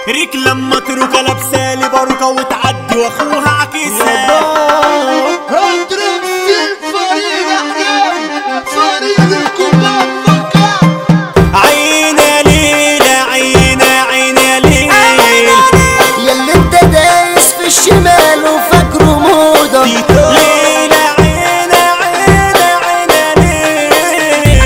ريك لما تروكة لابسالي باروكة وتعدي واخوها عكيسة هضرب الفريق احلام فريق الكبار فكر عينا ليلة عينا عينا ليل ياللي انت دايس في الشمال وفاكره موضة ليلة عينا عينا عينا ليل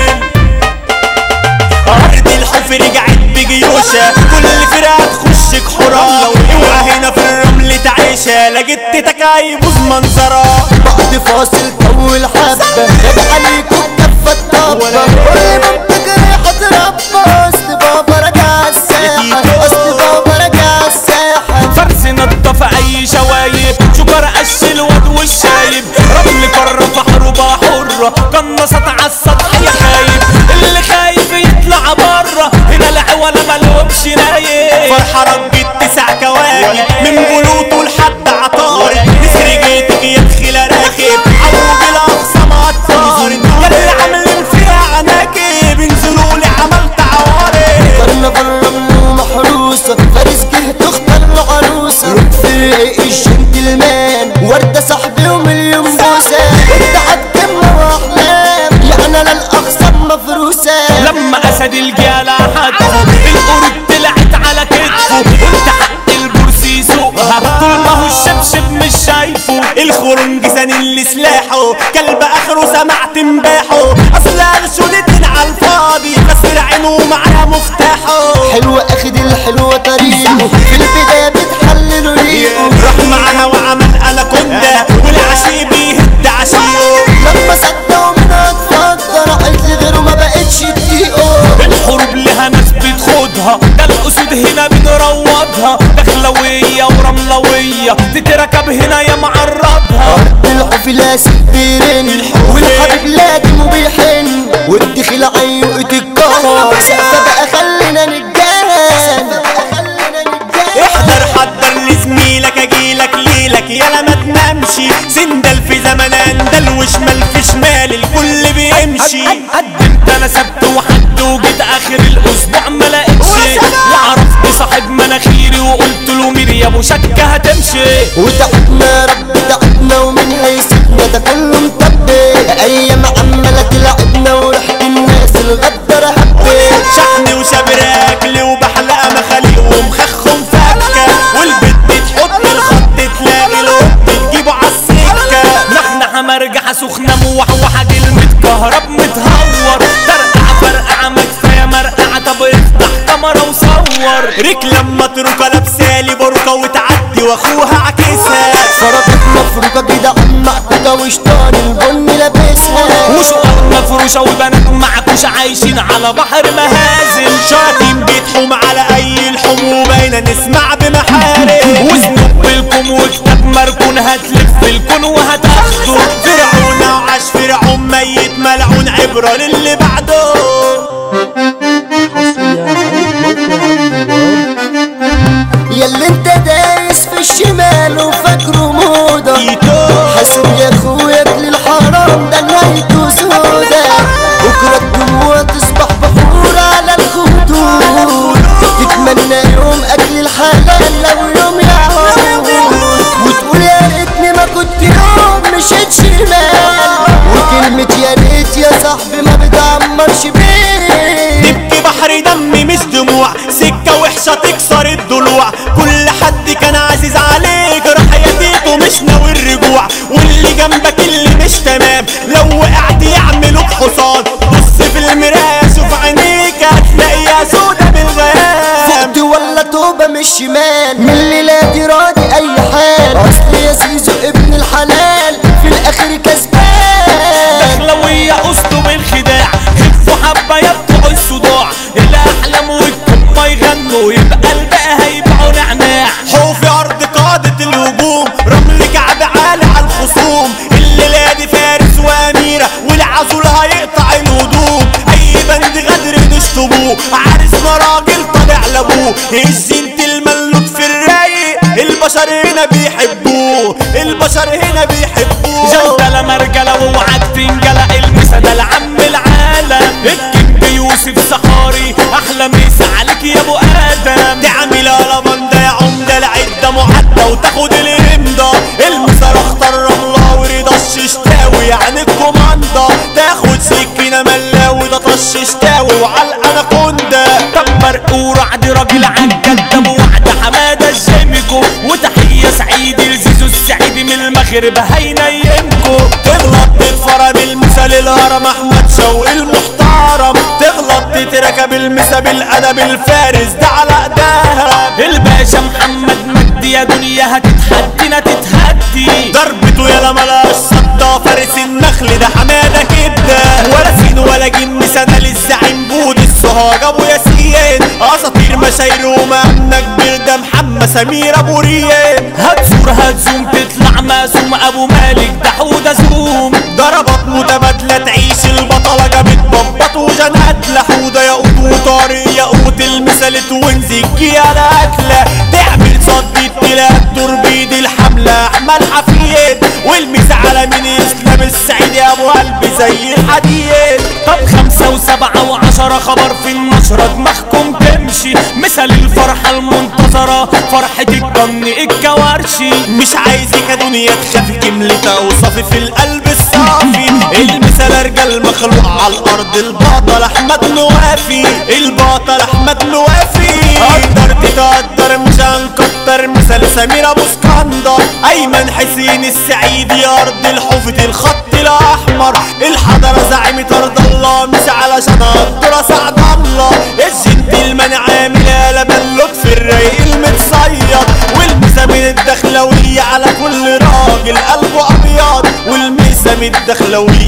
أرض الحوف رجعت بجيوشة كل فرقة تخشك حرام اوعى هنا في الرمل تعيشة لقيت تتك هيبوظ منظرها بعد فاصل طول حبة خد عليكم كفة الطبة كل ما بتجري هتربى اصل بابا رجع الساحة اصل بابا رجع الساحة فرس نضف اي شوايب شجر قش الواد والشايب رمل قرة في حروبها حرة قنصت على السطح يا خايب اللي خايف يطلع بره هنا العوالة ملهمش نايب فرحة رجت تسع كواكب من بلوطه لحد عطارد نسر جيتك يا دخيلة راكب عوج الأقصى معطارد ياللي عاملين فيها عناكب انزلوا لي عملت عوارض كنا بره من محروسة فارس جه تختار له عروسة فرق الجنتلمان وردة صاحبي ومليون بوسة انت هتجمع واحلام يعني انا الاقسام مفروسة لما اسد الجالة حدفه القرود طلعت على كتفه قلت حق البورسي يسوقها طول ما هو الشبشب مش شايفه الخرنج سن اللي سلاحه كلب اخره سمعت مباحه اصل ارشدتين على الفاضي كسر عينه معاه مفتاحه حلوة اخد الحلوة طريقه في البداية بتحللوا ريقه راح معاها وعمل اناكوندا والعشي بيهد عشيه لما صدقوا منها اتفضل راحت لغيره ما بقتش تطيقه الحروب لها ناس بتخوضها ده الاسود هنا بنروضها دخلوية ورملوية تتركب هنا يا معرضها الحب لا سبيرين والحبيب لازم وبيحن والدخل عيوقة الكهرباء سقفة بقى خلينا نتجاهل احضر حضر لزميلك اجيلك ليلك يلا ما تنامشي سندل في زمن اندل وشمال في شمال الكل بيمشي قدمت انا سبت وحد وجيت اخر الاسبوع ما لقيتش وعرفت صاحب مناخيري وقلت له مين يا ابو شكه هتمشي وتعبنا رب تعبنا ومن هيسيبنا ده كله مطبق ايام عمالة تلعبنا وريحة الناس الغدارة حبيت شحن وشبر اكل وبحلقه مخاليق ومخخم فكه والبت تحط الخط تلاقي القط تجيبه عالسكه نحنحة مرجحة سخنة موحوحة كلمة كهرب متهور ترقع فرقعة ما كفاية مرقعة طب افتح كاميرا وصور ريك لما تروكة لابسالي باروكة وتعدي واخوها عكسها فرقت مفروكة كده عم معكوكة وشطان البن لابسها وشقق مفروشة وبنات معكوشة عايشين على بحر مهازل شاطين بيتحوم على اي الحوم وباينة نسمع بمحارم وزنوب بالكم وكتاب مركون هتلف الكون وهتاخده فرعون وعاش فرعون ميت ملعون عبرة للي بعده ياللي انت دايس في الشمال وفاكره موضة حاسب يا اخويا للحرام ده نهايته سودا بكرة الدموع تصبح بحور على الخدود تتمنى يوم اكل الحلال لو يوم يعود وتقول يا ريتني ما كنت يوم مشيت شمال وكلمة يا ريت يا صاحبي ما بتعمرش بيه تبكي بحر دم مش دموع سكة وحشة تكسر الضلوع كل حد كان عزيز عليك راح يديته مش ناوي الرجوع واللي جنبك اللي مش تمام لو وقعت يعملوك حصان بص في المراية شوف عينيك هتلاقيها سودة بالغيام فقت ولا توبة مش شمال من الليلة دي راضي أي حال أصل يا زيزو ابن الحلال في الآخر كسبان دخلوية اسلوب الخداع خفوا حبة يبقوا الصداع الاحلام والكم ما يغنوا يبقى الباقي هيبقوا نعناع خوف أرض قادة الهجوم رمل كعب عالي على الخصوم الليلة دي فارس وأميرة والعزول هيقطع الهدوم أي بند غدر نشطبوه عرسنا راجل طالع لأبوه الزينة الملوك في الرايق البشر هنا بيحبوه البشر هنا بيحبوه جلدة مرجلة ووعد تنجلة المسا العم العالم الكينج يوسف سحاري احلى مسا عليك يا ابو ادم تعمل لا لمندة يا عمدة العدة معدة وتاخد الامضة المسار اختار رملة ورضا الششتاوي يعني الكوماندا تاخد سكينة ملاوي ده طش شتاوي وعلى الاناكوندا طب مرقور عد راجل عالجد وعد حمادة الجيميكو وتحية سعيد لزيزو السعيد من المغرب هينيمكو تغلط تتفرم المثال الهرم احمد شوقي المحترم تغلط تتركب المسا بالادب الفارس ده على ايديها الباشا محمد مجدي يا دنيا هتتحدينا تتهدي ضربته يا ملاش صدى فارس النخل ده حماده كده ولا سين ولا جن سنه للزعيم بود السهاج ابو ياسين اساطير مشاير ومأمنة كبير ده محمد سمير ابو ريان هتزور هتزوم تطلع مقسوم ابو مالك ده حوده زوم ضربات متبادلة تعيش البطلة جابت ببط وجنات لحودة ياقوت وطارق ياقوت المثال ونزكي على أكلة تعمل صد التلات تربيد الحملة أحمد حفيد والمس على من إسلام السعيد يا أبو قلبي زي الحديد طب خمسة وسبعة وعشرة خبر في النشرة دماغكم تمشي مثل الفرحة المنتظرة فرحة الجن الكوارشي مش عايزك يا دنيا تخافي جملتها وصافي في القلب الصافي المثال رجال مخلوق على الارض البطل احمد نوافي البطل احمد نوافي قدر تقدر مش هنكتر مثال سمير ابو اسكندر ايمن حسين السعيد يا ارض الحفظ الخط الاحمر الحضره زعيمة ارض الله مش علشان اقدر اسعد الله الجنتلمان عامل قلم لطف الرايق المتصيد والمسا من الدخلوية على كل راجل قلبه ابيض والمسا من الدخلوية